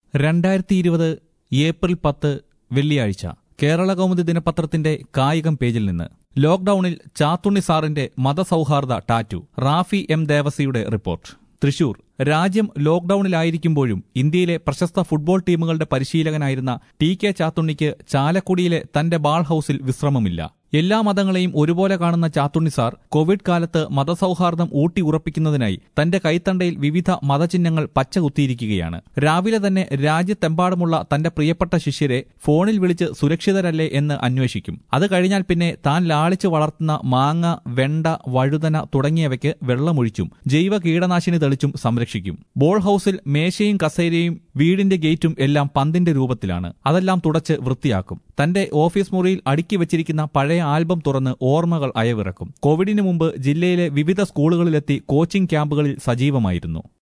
രണ്ടായിരത്തി ഇരുപത് ഏപ്രിൽ പത്ത് വെള്ളിയാഴ്ച കേരള കൗമുദി ദിനപത്രത്തിന്റെ കായികം പേജിൽ നിന്ന് ലോക്ഡൌണിൽ ചാത്തുണ്ണി സാറിന്റെ മതസൗഹാർദ്ദ ടാറ്റു റാഫി എം ദേവസിയുടെ റിപ്പോർട്ട് തൃശൂർ രാജ്യം ലോക്ഡൌണിലായിരിക്കുമ്പോഴും ഇന്ത്യയിലെ പ്രശസ്ത ഫുട്ബോൾ ടീമുകളുടെ പരിശീലകനായിരുന്ന ടി കെ ചാത്തുണ്ണിക്ക് ചാലക്കുടിയിലെ തന്റെ ബാൾ ഹൌസിൽ വിശ്രമമില്ല എല്ലാ മതങ്ങളെയും ഒരുപോലെ കാണുന്ന ചാത്തുണ്ണി സാർ കോവിഡ് കാലത്ത് മതസൗഹാർദ്ദം ഊട്ടി ഉറപ്പിക്കുന്നതിനായി തന്റെ കൈത്തണ്ടയിൽ വിവിധ മതചിഹ്നങ്ങൾ പച്ചകുത്തിയിരിക്കുകയാണ് രാവിലെ തന്നെ രാജ്യത്തെമ്പാടുമുള്ള തന്റെ പ്രിയപ്പെട്ട ശിഷ്യരെ ഫോണിൽ വിളിച്ച് സുരക്ഷിതരല്ലേ എന്ന് അന്വേഷിക്കും അത് കഴിഞ്ഞാൽ പിന്നെ താൻ ലാളിച്ച് വളർത്തുന്ന മാങ്ങ വെണ്ട വഴുതന തുടങ്ങിയവയ്ക്ക് വെള്ളമൊഴിച്ചും ജൈവ കീടനാശിനി തെളിച്ചും സംരക്ഷിക്കും ബോൾ ഹൌസിൽ മേശയും കസേരയും വീടിന്റെ ഗേറ്റും എല്ലാം പന്തിന്റെ രൂപത്തിലാണ് അതെല്ലാം തുടച്ച് വൃത്തിയാക്കും തന്റെ ഓഫീസ് മുറിയിൽ അടുക്കി വെച്ചിരിക്കുന്ന പഴയ ആൽബം തുറന്ന് ഓർമ്മകൾ അയവിറക്കും കോവിഡിന് മുമ്പ് ജില്ലയിലെ വിവിധ സ്കൂളുകളിലെത്തി കോച്ചിംഗ് ക്യാമ്പുകളിൽ സജീവമായിരുന്നു